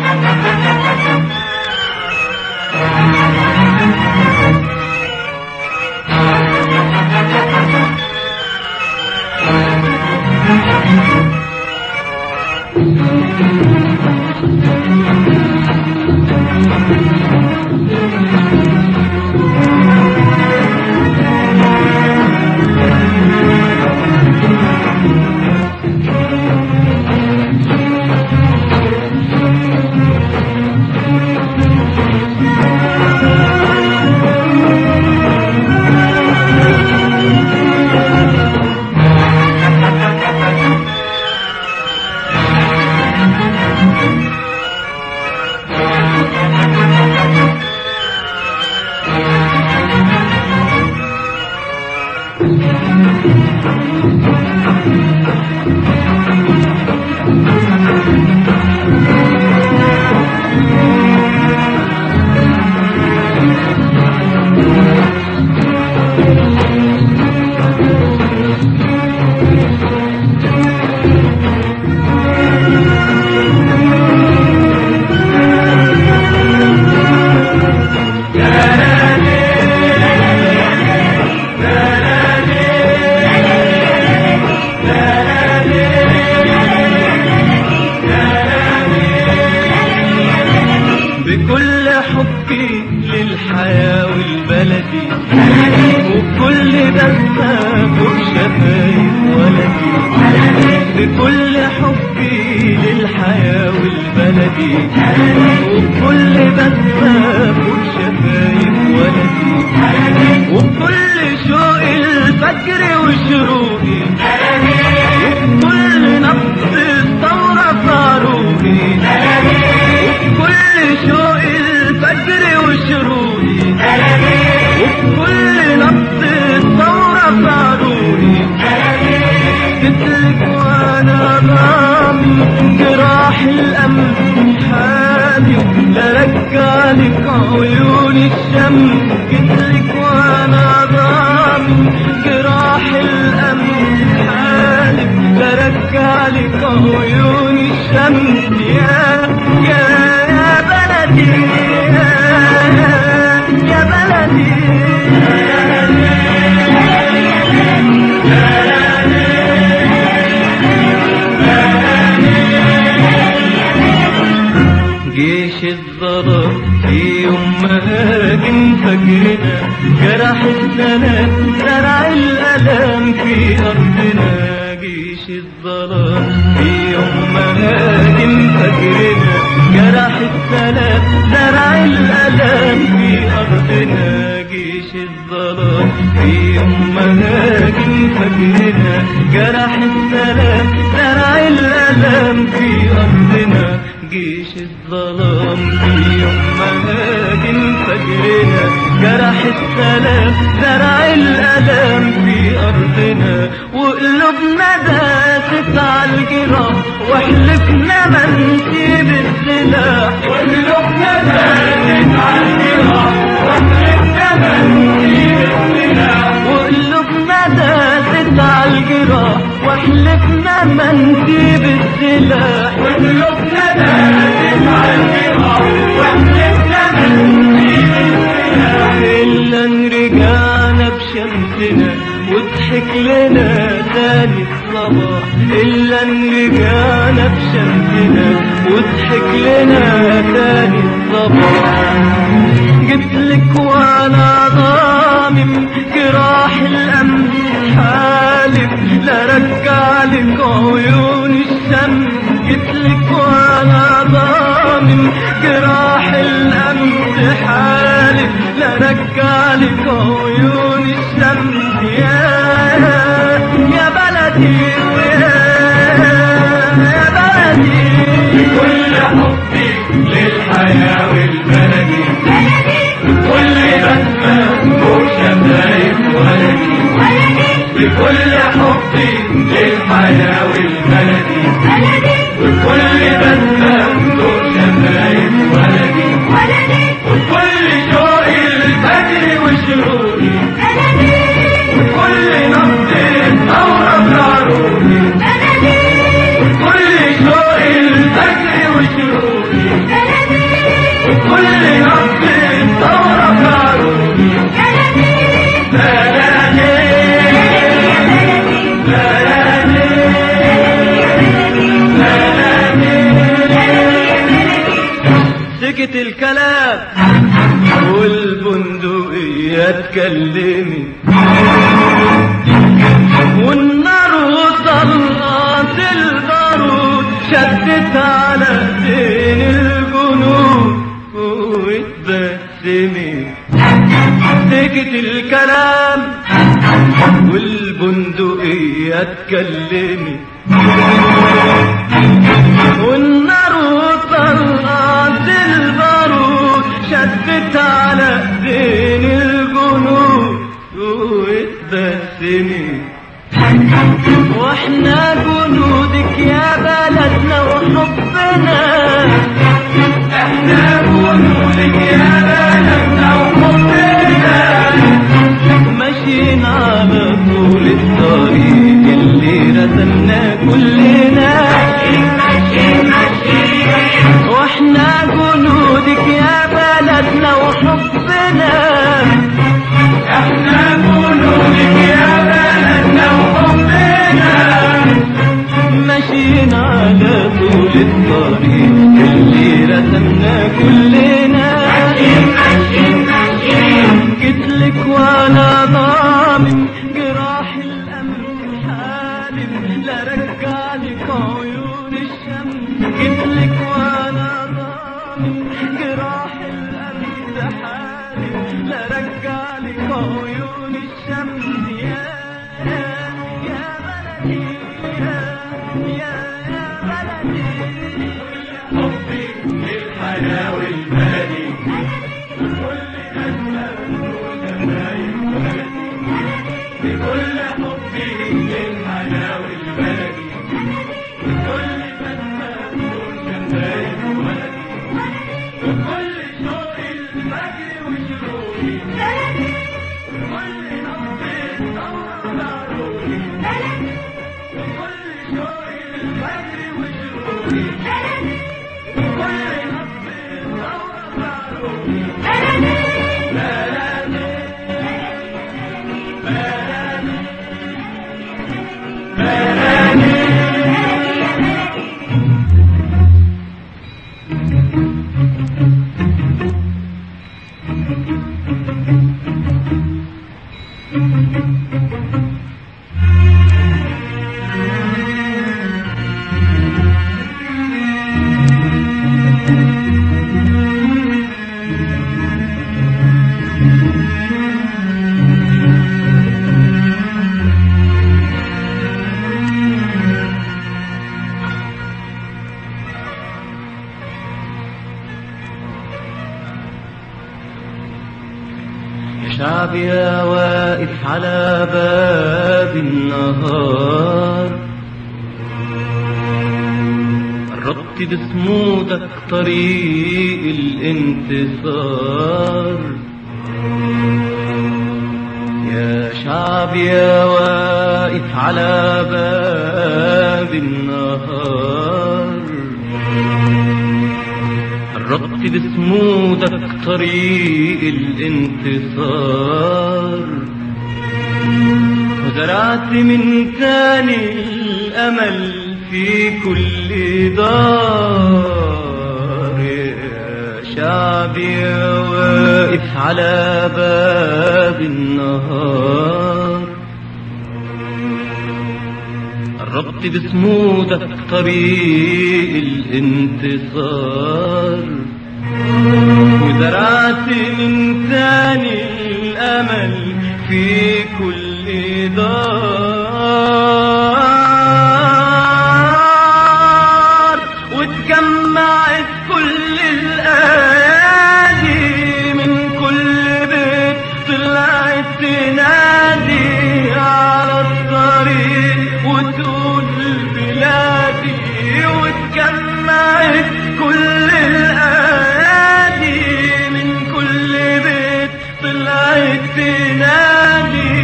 بكل حبي للحياة والبلدي وبكل دمة فوق شفايف ولدي بكل حبي للحياة والبلدي وبكل دمة فوق شفايف ولدي وبكل شوق الفجر وشروقي وبكل نبض الثورة فاروقي وبكل شوق الفجر وشروقي وبكل نبض الثورة فاروقي جيتلك وانا ضامن جراح الامل حالي لا رجعلك عيون الشم جيتلك وانا ضامن جراح الامل حالي لا رجعلك عيون الشم يا يا يا بلدي يا, يا بلدي جيش الظلام في يوم مهاجم فجرنا جرح السلام زرع الألام في أرضنا جيش الظلام في يوم مهاجم فجرنا جرح السلام زرع الألام في أرضنا جيش الظلام في يوم مهاجم فجرنا جرح السلام زرع الألام في أرضنا جيش الظلام في يوم مهاجم فجرنا جرح السلام زرع الألام في أرضنا وقلوبنا داست على الجراح وحلفنا ما نسيب السلاح وقلوبنا داست على الجراح وحلفنا ما نسيب السلاح وقلوبنا داست على الجراح وحلفنا ما نسيب السلاح وقلوبنا داست على الجراح وحلفنا ما نسيب السلاح إلا إن رجعنا بشمسنا وضحك لنا تاني الصباح إلا إن رجعنا بشمسنا وضحك لنا تاني الصباح جبتلك وانا ضامم جراح الامن حالف لا رجعلك عيون الشم جبتلك وانا ضامم جراح الامن حالف لا رجعلك عيون الشم يا يا بلدي ويا يا بلدي بكل حبي للحياة والبلدي بكل بسمة فوق شفايف ولدي بكل حبي للحياة والبلدي بكل بسمة فوق شفايف ولدي وكل شوق الفجر وشروقي وكل نبض الثورة بضروري كل شوق الفجر وشروقي سكت الكلام والبندقية اتكلمت والنار وطلقت البارود شدت على دين الجنود واتبسمت سكت الكلام والبندقية اتكلمت والنار وطلقت البارود شدت على دين الجنود واتبسمت واحنا جنودك يا بلدنا وحبنا احنا جنودك يا بلدنا وحبنا ماشيين على طول الطريق اللي رسمناه كلنا ماشي ماشي واحنا جنودك يا بلدنا وحبنا احنا جنودك يا بلدنا وحبنا ماشيين على طول الطريق اللي رسمناه كلنا ماشي ماشي قتلك وانا ضامن جراح الامن حالم لا رجعلك عيون الشمس قتلك وانا ضامن جراح الامن حالم لا رجعلك عيون الشمس يا يا بلدي يا يا يا بلدي حبي للحياة والبلدي كل أجمل وشفايف ولدي بكل حبي للحياة والبلدي كل أجمل وشفايف ولدي وكل شوق الفجر وشروقي كل نبض الثورة ضروري وكل شوق الفجر وشروقي كل نبض الثورة ضروري يا شعب يا واقف على باب النهار قربت بصمودك طريق الانتصار يا شعب يا واقف على باب النهار قربت بصمودك طريق الانتصار وزرعت من تاني الأمل في كل دار يا شعبي يا واقف على باب النهار قربت بصمودك طريق الانتصار وزرعت من تاني الأمل في كل دار وتجمعت كل الأيادي من كل بيت طلعت تنادي على الطريق وتقول بلادي وتجمعت كل الأيادي من كل بيت طلعت تنادي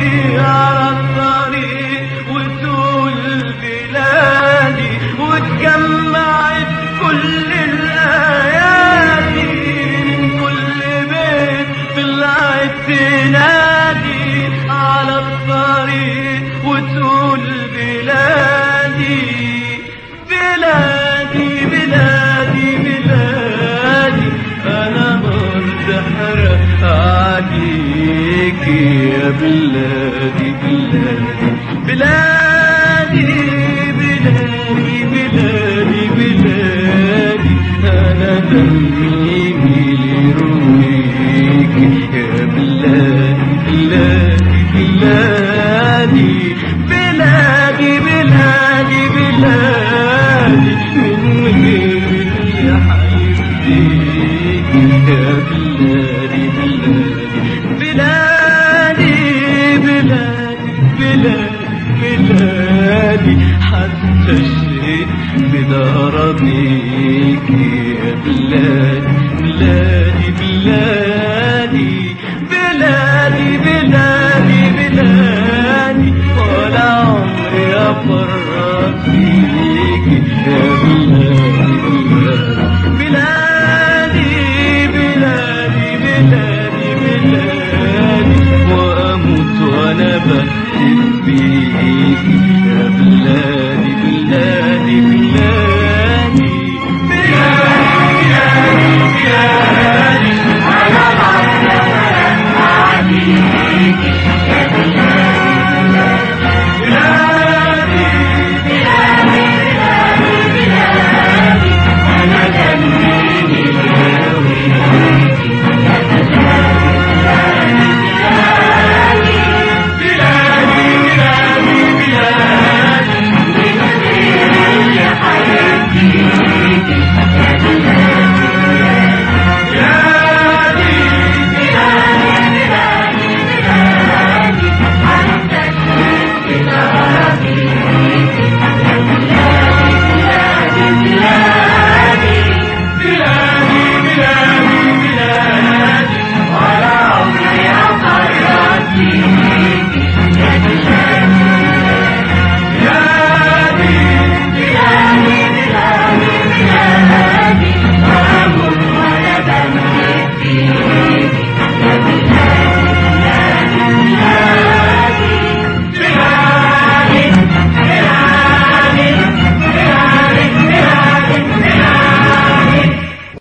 يا بلادي بلادي بلادي بلادي بلادي بلادي أنا دمي لرويك يا بلادي بلادي بلادي بلادي بلادي بلادي من غير اللي حيفديك يا بلادي بلادي بلادي بلادي بلادي بلادي حتى الشهيد بدار بيك يا بلادي بلادي بلادي